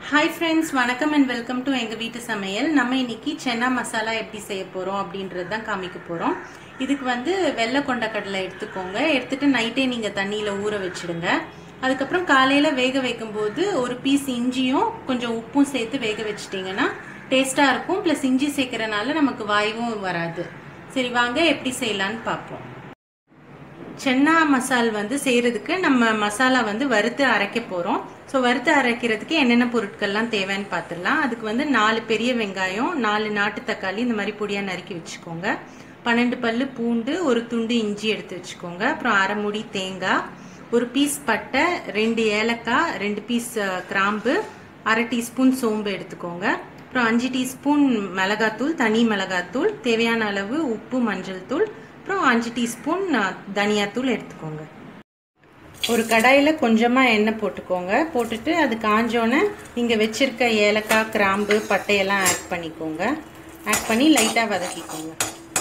hi friends வணக்கம் and welcome to எங்கள் வீட்டு சமையல் நம்ம இன்னைக்கு சென்னா மசாலா எப்படி செய்ய போகிறோம் அப்படின்றது தான் காமிக்க போகிறோம் இதுக்கு வந்து வெள்ளை கொண்டக்கடலை எடுத்துக்கோங்க எடுத்துட்டு நைட்டே நீங்கள் தண்ணியில் ஊற வச்சிடுங்க அதுக்கப்புறம் காலையில் வேக வைக்கும்போது ஒரு பீஸ் இஞ்சியும் கொஞ்சம் உப்பும் சேர்த்து வேக வச்சிட்டிங்கன்னா டேஸ்ட்டாக இருக்கும் ப்ளஸ் இஞ்சி சேர்க்கறனால நமக்கு வாய்வும் வராது சரி வாங்க எப்படி செய்யலான்னு பார்ப்போம் சென்னா மசால் வந்து செய்கிறதுக்கு நம்ம மசாலா வந்து வறுத்து அரைக்க போகிறோம் ஸோ வறுத்து அரைக்கிறதுக்கு என்னென்ன பொருட்கள்லாம் தேவைன்னு பார்த்துடலாம் அதுக்கு வந்து நாலு பெரிய வெங்காயம் நாலு நாட்டு தக்காளி இந்த மாதிரி பொடியாக நறுக்கி வச்சுக்கோங்க பன்னெண்டு பல்லு பூண்டு ஒரு துண்டு இஞ்சி எடுத்து வச்சுக்கோங்க அப்புறம் அரை முடி தேங்காய் ஒரு பீஸ் பட்டை ரெண்டு ஏலக்காய் ரெண்டு பீஸ் கிராம்பு அரை டீஸ்பூன் சோம்பு எடுத்துக்கோங்க அப்புறம் அஞ்சு டீஸ்பூன் மிளகாத்தூள் தனி மிளகாத்தூள் தேவையான அளவு உப்பு மஞ்சள் தூள் அப்புறம் அஞ்சு டீஸ்பூன் தனியாத்தூள் எடுத்துக்கோங்க ஒரு கடாயில் கொஞ்சமாக எண்ணெய் போட்டுக்கோங்க போட்டுட்டு அது காஞ்சோன்னே நீங்கள் வச்சுருக்க ஏலக்காய் கிராம்பு பட்டையெல்லாம் ஆட் பண்ணிக்கோங்க ஆட் பண்ணி லைட்டாக வதக்கிக்கோங்க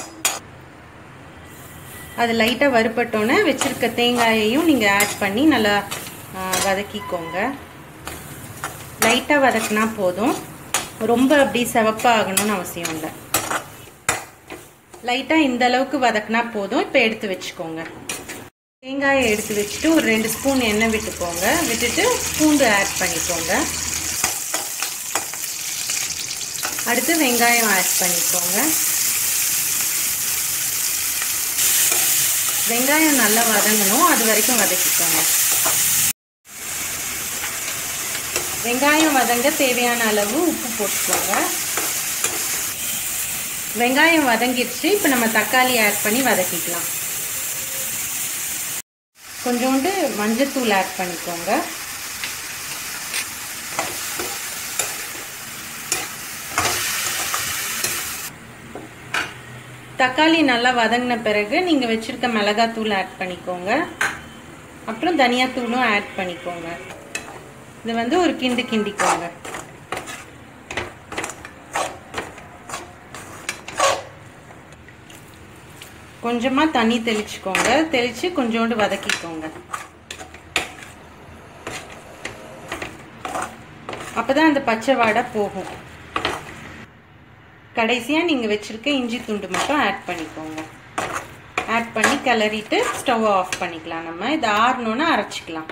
அது லைட்டாக வறுப்பட்டோன்னே வச்சுருக்க தேங்காயையும் நீங்கள் ஆட் பண்ணி நல்லா வதக்கிக்கோங்க லைட்டாக வதக்கினா போதும் ரொம்ப அப்படி செவப்பாகணும்னு அவசியம் இல்லை லைட்டாக இந்த அளவுக்கு வதக்கினா போதும் இப்போ எடுத்து வச்சுக்கோங்க தேங்காயை எடுத்து வச்சுட்டு ஒரு ரெண்டு ஸ்பூன் எண்ணெய் விட்டுக்கோங்க விட்டுட்டு பூண்டு ஆட் பண்ணிக்கோங்க அடுத்து வெங்காயம் ஆட் பண்ணிக்கோங்க வெங்காயம் நல்லா வதங்கணும் அது வரைக்கும் வதக்கிக்கோங்க வெங்காயம் வதங்க தேவையான அளவு உப்பு போட்டுக்கோங்க வெங்காயம் வதங்கிடுச்சு இப்போ நம்ம தக்காளி ஆட் பண்ணி வதக்கிக்கலாம் கொஞ்சோண்டு மஞ்சத்தூள் ஆட் பண்ணிக்கோங்க தக்காளி நல்லா வதங்கின பிறகு நீங்கள் வச்சுருக்க மிளகாத்தூள் ஆட் பண்ணிக்கோங்க அப்புறம் தனியாத்தூளும் ஆட் பண்ணிக்கோங்க இது வந்து ஒரு கிண்டு கிண்டிக்கோங்க கொஞ்சமாக தண்ணி தெளிச்சுக்கோங்க தெளித்து கொஞ்சோண்டு வதக்கிக்கோங்க அப்போ தான் அந்த பச்சை வாடை போகும் கடைசியாக நீங்கள் வச்சுருக்க இஞ்சி துண்டு மட்டும் ஆட் பண்ணிக்கோங்க ஆட் பண்ணி கிளறிட்டு ஸ்டவ் ஆஃப் பண்ணிக்கலாம் நம்ம இதை ஆறணுன்னா அரைச்சிக்கலாம்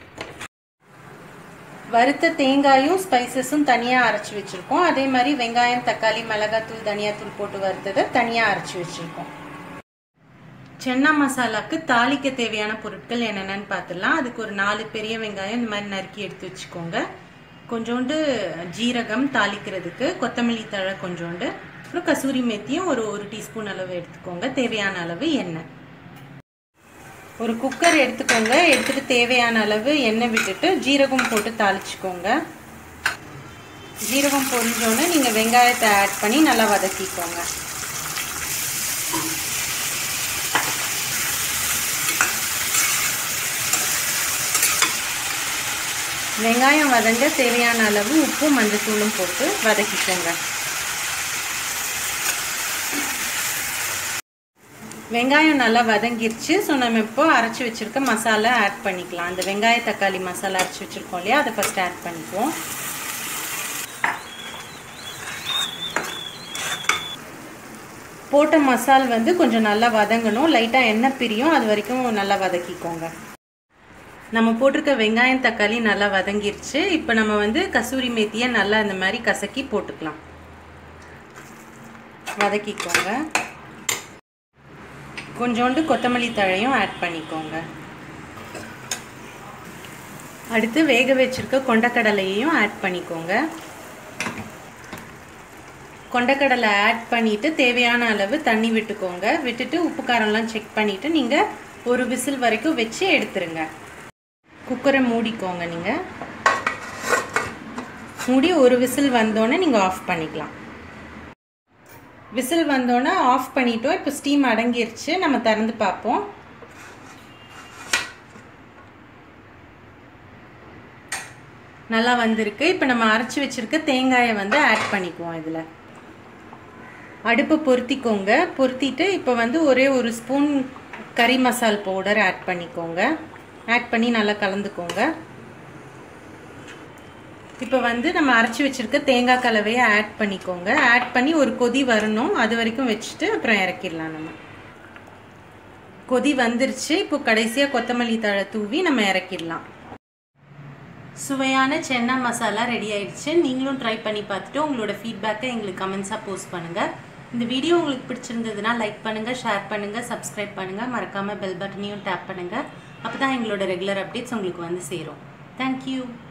வறுத்த தேங்காயும் ஸ்பைசஸும் தனியாக அரைச்சி வச்சுருக்கோம் அதே மாதிரி வெங்காயம் தக்காளி மிளகாத்தூள் தனியாத்தூள் போட்டு வறுத்ததை தனியாக அரைச்சி வச்சுருக்கோம் சென்னா மசாலாக்கு தாளிக்க தேவையான பொருட்கள் என்னென்னு பார்த்துடலாம் அதுக்கு ஒரு நாலு பெரிய வெங்காயம் இந்த மாதிரி நறுக்கி எடுத்து வச்சுக்கோங்க கொஞ்சோண்டு ஜீரகம் தாளிக்கிறதுக்கு கொத்தமல்லி தழை கொஞ்சோண்டு அப்புறம் கசூரி மேத்தியும் ஒரு ஒரு டீஸ்பூன் அளவு எடுத்துக்கோங்க தேவையான அளவு எண்ணெய் ஒரு குக்கர் எடுத்துக்கோங்க எடுத்துட்டு தேவையான அளவு எண்ணெய் விட்டுட்டு ஜீரகம் போட்டு தாளிச்சுக்கோங்க ஜீரகம் பொரிஞ்சோன்னே நீங்கள் வெங்காயத்தை ஆட் பண்ணி நல்லா வதக்கிக்கோங்க வெங்காயம் வதங்க தேவையான அளவு உப்பு மஞ்சத்தூளும் போட்டு வதக்கிக்கோங்க வெங்காயம் நல்லா வதங்கிருச்சு ஸோ நம்ம இப்போ அரைச்சி வச்சுருக்க மசாலா ஆட் பண்ணிக்கலாம் அந்த வெங்காய தக்காளி மசாலா அரைச்சி வச்சுருக்கோம் இல்லையா அதை ஃபஸ்ட் ஆட் பண்ணிக்குவோம் போட்ட மசால் வந்து கொஞ்சம் நல்லா வதங்கணும் லைட்டாக எண்ணெய் பிரியும் அது வரைக்கும் நல்லா வதக்கிக்கோங்க நம்ம போட்டிருக்க வெங்காயம் தக்காளி நல்லா வதங்கிருச்சு இப்போ நம்ம வந்து கசூரி மேத்தியை நல்லா இந்த மாதிரி கசக்கி போட்டுக்கலாம் வதக்கிக்கோங்க கொஞ்சோண்டு கொத்தமல்லி தழையும் ஆட் பண்ணிக்கோங்க அடுத்து வேக வச்சிருக்க கொண்டக்கடலையையும் ஆட் பண்ணிக்கோங்க கொண்டக்கடலை ஆட் பண்ணிவிட்டு தேவையான அளவு தண்ணி விட்டுக்கோங்க விட்டுட்டு உப்பு காரம்லாம் செக் பண்ணிவிட்டு நீங்கள் ஒரு விசில் வரைக்கும் வச்சு எடுத்துருங்க குக்கரை மூடிக்கோங்க நீங்கள் மூடி ஒரு விசில் வந்தோடனே நீங்கள் ஆஃப் பண்ணிக்கலாம் விசில் வந்தோடனே ஆஃப் பண்ணிட்டோம் இப்போ ஸ்டீம் அடங்கிருச்சு நம்ம திறந்து பார்ப்போம் நல்லா வந்திருக்கு இப்போ நம்ம அரைச்சி வச்சுருக்க தேங்காயை வந்து ஆட் பண்ணிக்குவோம் இதில் அடுப்பை பொருத்திக்கோங்க பொருத்திட்டு இப்போ வந்து ஒரே ஒரு ஸ்பூன் கறி மசால் பவுடர் ஆட் பண்ணிக்கோங்க ஆட் பண்ணி நல்லா கலந்துக்கோங்க இப்போ வந்து நம்ம அரைச்சி வச்சிருக்க தேங்காய் கலவையை ஆட் பண்ணிக்கோங்க ஆட் பண்ணி ஒரு கொதி வரணும் அது வரைக்கும் வச்சுட்டு அப்புறம் இறக்கிடலாம் நம்ம கொதி வந்துருச்சு இப்போ கடைசியாக கொத்தமல்லி தழை தூவி நம்ம இறக்கிடலாம் சுவையான சென்னா மசாலா ரெடி ஆயிடுச்சு நீங்களும் ட்ரை பண்ணி பார்த்துட்டு உங்களோட ஃபீட்பேக்கை எங்களுக்கு கமெண்ட்ஸாக போஸ்ட் பண்ணுங்கள் இந்த வீடியோ உங்களுக்கு பிடிச்சிருந்ததுன்னா லைக் பண்ணுங்கள் ஷேர் பண்ணுங்கள் சப்ஸ்கிரைப் பண்ணுங்கள் மறக்காமல் பெல் பட்டனையும் டேப் பண்ணுங்கள் அப்போ தான் எங்களோட ரெகுலர் அப்டேட்ஸ் உங்களுக்கு வந்து சேரும் தேங்க்யூ